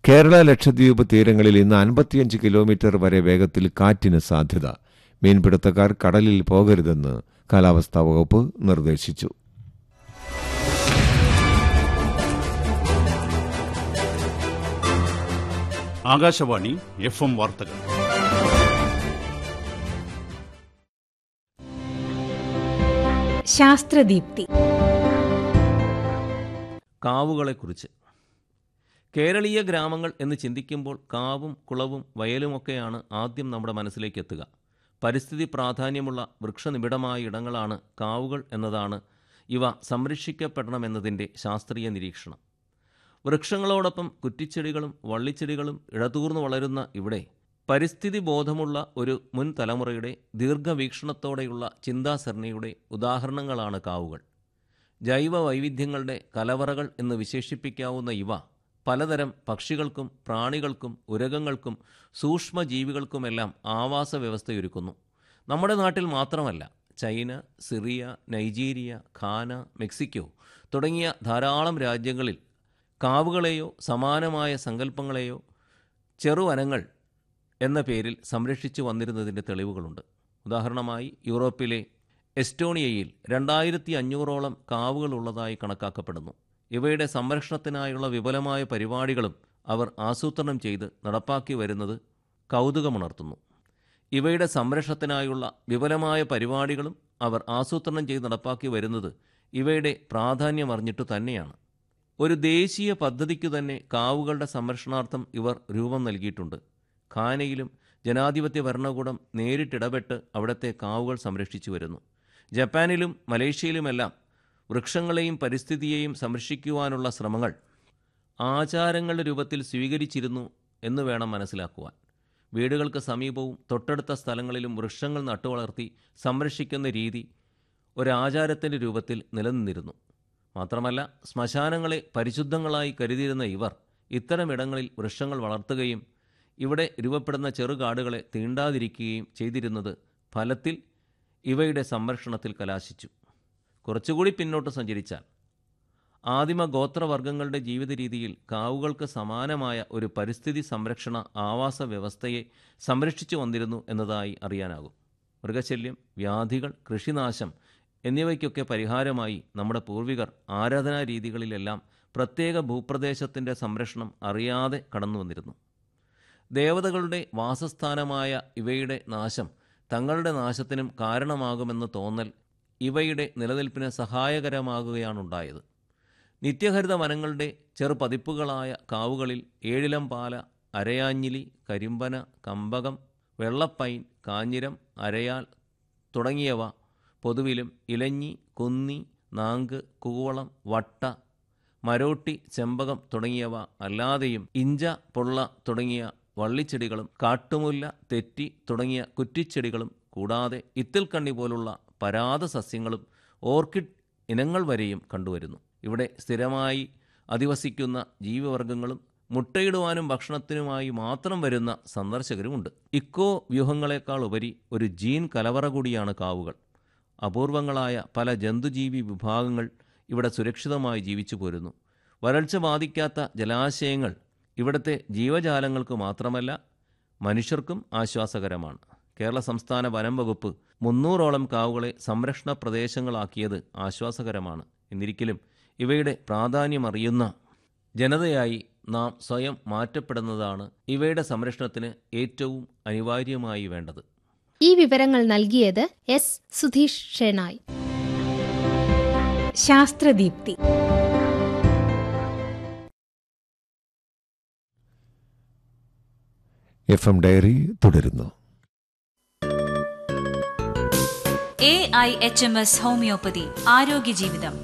കേരള ലക്ഷദ്വീപ് തീരങ്ങളിൽ ഇന്ന് അൻപത്തിയഞ്ച് കിലോമീറ്റർ വരെ വേഗത്തിൽ കാറ്റിന് സാധ്യത മീൻപിടുത്തക്കാർ കടലിൽ പോകരുതെന്ന് കാലാവസ്ഥാ വകുപ്പ് നിർദ്ദേശിച്ചു ആകാശവാണി എഫ് എം വാർത്തകൾ ശാസ്ത്രദീപ്തി കാവുകളെക്കുറിച്ച് കേരളീയ ഗ്രാമങ്ങൾ എന്ന് ചിന്തിക്കുമ്പോൾ കാവും കുളവും വയലുമൊക്കെയാണ് ആദ്യം നമ്മുടെ മനസ്സിലേക്ക് എത്തുക പരിസ്ഥിതി പ്രാധാന്യമുള്ള വൃക്ഷനിബിഡമായ ഇടങ്ങളാണ് കാവുകൾ എന്നതാണ് ഇവ സംരക്ഷിക്കപ്പെടണമെന്നതിൻ്റെ ശാസ്ത്രീയ നിരീക്ഷണം വൃക്ഷങ്ങളോടൊപ്പം കുറ്റിച്ചെടികളും വള്ളിച്ചെടികളും ഇടതൂർന്നു വളരുന്ന ഇവിടെ പരിസ്ഥിതി ബോധമുള്ള ഒരു മുൻ തലമുറയുടെ ദീർഘവീക്ഷണത്തോടെയുള്ള ചിന്താസരണിയുടെ ഉദാഹരണങ്ങളാണ് കാവുകൾ ജൈവ വൈവിധ്യങ്ങളുടെ കലവറകൾ എന്ന് വിശേഷിപ്പിക്കാവുന്ന ഇവ പലതരം പക്ഷികൾക്കും പ്രാണികൾക്കും ഉരകങ്ങൾക്കും സൂക്ഷ്മജീവികൾക്കുമെല്ലാം ആവാസ വ്യവസ്ഥയൊരുക്കുന്നു നമ്മുടെ നാട്ടിൽ മാത്രമല്ല China Syria Nigeria Ghana Mexico തുടങ്ങിയ ധാരാളം രാജ്യങ്ങളിൽ കാവുകളെയോ സമാനമായ സങ്കല്പങ്ങളെയോ ചെറുവനങ്ങൾ എന്ന പേരിൽ സംരക്ഷിച്ചു വന്നിരുന്നതിൻ്റെ തെളിവുകളുണ്ട് ഉദാഹരണമായി യൂറോപ്പിലെ എസ്റ്റോണിയയിൽ രണ്ടായിരത്തി അഞ്ഞൂറോളം കാവുകളുള്ളതായി കണക്കാക്കപ്പെടുന്നു ഇവയുടെ സംരക്ഷണത്തിനായുള്ള വിപുലമായ പരിപാടികളും അവർ ആസൂത്രണം ചെയ്ത് നടപ്പാക്കി വരുന്നത് കൗതുകമുണർത്തുന്നു ഇവയുടെ സംരക്ഷണത്തിനായുള്ള വിപുലമായ പരിപാടികളും അവർ ആസൂത്രണം ചെയ്ത് നടപ്പാക്കി വരുന്നത് ഇവയുടെ പ്രാധാന്യം അറിഞ്ഞിട്ടു തന്നെയാണ് ഒരു ദേശീയ പദ്ധതിക്കു തന്നെ കാവുകളുടെ സംരക്ഷണാർത്ഥം ഇവർ രൂപം നൽകിയിട്ടുണ്ട് ഖാനയിലും ജനാധിപത്യ ഭരണകൂടം നേരിട്ടിടപെട്ട് അവിടുത്തെ കാവുകൾ സംരക്ഷിച്ചു വരുന്നു ജപ്പാനിലും മലേഷ്യയിലുമെല്ലാം വൃക്ഷങ്ങളെയും പരിസ്ഥിതിയെയും സംരക്ഷിക്കുവാനുള്ള ശ്രമങ്ങൾ ആചാരങ്ങളുടെ രൂപത്തിൽ സ്വീകരിച്ചിരുന്നു എന്ന് വേണം മനസ്സിലാക്കുവാൻ വീടുകൾക്ക് സമീപവും തൊട്ടടുത്ത സ്ഥലങ്ങളിലും വൃക്ഷങ്ങൾ നട്ടുവളർത്തി സംരക്ഷിക്കുന്ന രീതി ഒരാചാരത്തിൻ്റെ രൂപത്തിൽ നിലനിന്നിരുന്നു മാത്രമല്ല ശ്മശാനങ്ങളെ പരിശുദ്ധങ്ങളായി കരുതിയിരുന്ന ഇവർ ഇത്തരമിടങ്ങളിൽ വൃക്ഷങ്ങൾ വളർത്തുകയും ഇവിടെ രൂപപ്പെടുന്ന ചെറുകാടുകളെ തീണ്ടാതിരിക്കുകയും ചെയ്തിരുന്നത് ഫലത്തിൽ ഇവയുടെ സംരക്ഷണത്തിൽ കലാശിച്ചു കുറച്ചുകൂടി പിന്നോട്ട് സഞ്ചരിച്ചാൽ ആദിമ ഗോത്രവർഗങ്ങളുടെ ജീവിത രീതിയിൽ കാവുകൾക്ക് സമാനമായ ഒരു പരിസ്ഥിതി സംരക്ഷണ ആവാസ വ്യവസ്ഥയെ സംരക്ഷിച്ചു വന്നിരുന്നു എന്നതായി അറിയാനാകും മൃഗശല്യം വ്യാധികൾ കൃഷിനാശം എന്നിവയ്ക്കൊക്കെ പരിഹാരമായി നമ്മുടെ പൂർവികർ ആരാധനാ രീതികളിലെല്ലാം പ്രത്യേക ഭൂപ്രദേശത്തിൻ്റെ സംരക്ഷണം അറിയാതെ കടന്നു വന്നിരുന്നു ദേവതകളുടെ വാസസ്ഥാനമായ ഇവയുടെ നാശം തങ്ങളുടെ നാശത്തിനും കാരണമാകുമെന്ന് തോന്നൽ ഇവയുടെ നിലനിൽപ്പിന് സഹായകരമാകുകയാണുണ്ടായത് നിത്യഹരിത വനങ്ങളുടെ ചെറുപതിപ്പുകളായ കാവുകളിൽ ഏഴിലംപാല അരയാഞ്ഞിലി കരിമ്പന കമ്പകം വെള്ളപ്പൈൻ കാഞ്ഞിരം അരയാൽ തുടങ്ങിയവ പൊതുവിലും ഇലഞ്ഞി കുന്നി നാങ്ക് കൂവളം വട്ട മരോട്ടി ചെമ്പകം തുടങ്ങിയവ അല്ലാതെയും ഇഞ്ച പൊള്ള തുടങ്ങിയ വള്ളിച്ചെടികളും കാട്ടുമുല്ല തെറ്റി തുടങ്ങിയ കുറ്റിച്ചെടികളും കൂടാതെ ഇത്തിൽക്കണ്ണി പോലുള്ള പരാത സസ്യങ്ങളും ഓർക്കിഡ് ഇനങ്ങൾ വരെയും കണ്ടുവരുന്നു ഇവിടെ സ്ഥിരമായി അധിവസിക്കുന്ന ജീവിവർഗങ്ങളും മുട്ടയിടുവാനും ഭക്ഷണത്തിനുമായി മാത്രം വരുന്ന സന്ദർശകരുമുണ്ട് ഇക്കോ വ്യൂഹങ്ങളെക്കാൾ ഉപരി ഒരു ജീൻ കലവറ കൂടിയാണ് കാവുകൾ അപൂർവങ്ങളായ പല ജന്തുജീവി വിഭാഗങ്ങൾ ഇവിടെ സുരക്ഷിതമായി ജീവിച്ചു പോരുന്നു വരൾച്ച ബാധിക്കാത്ത ജലാശയങ്ങൾ ഇവിടുത്തെ ജീവജാലങ്ങൾക്ക് മാത്രമല്ല മനുഷ്യർക്കും ആശ്വാസകരമാണ് കേരള സംസ്ഥാന വനം വകുപ്പ് മുന്നൂറോളം കാവുകളെ സംരക്ഷണ പ്രദേശങ്ങളാക്കിയത് ആശ്വാസകരമാണ് എന്നിരിക്കലും ഇവയുടെ പ്രാധാന്യമറിയുന്ന ജനതയായി നാം സ്വയം മാറ്റപ്പെടുന്നതാണ് ഇവയുടെ സംരക്ഷണത്തിന് ഏറ്റവും അനിവാര്യമായി വേണ്ടത് ഈ വിവരങ്ങൾ നൽകിയത് S Sudheesh Shenoy Sasthradeepthi F M diary തുടരുന്നു A I H M S homoeopathy ആരോഗ്യ ജീവിതം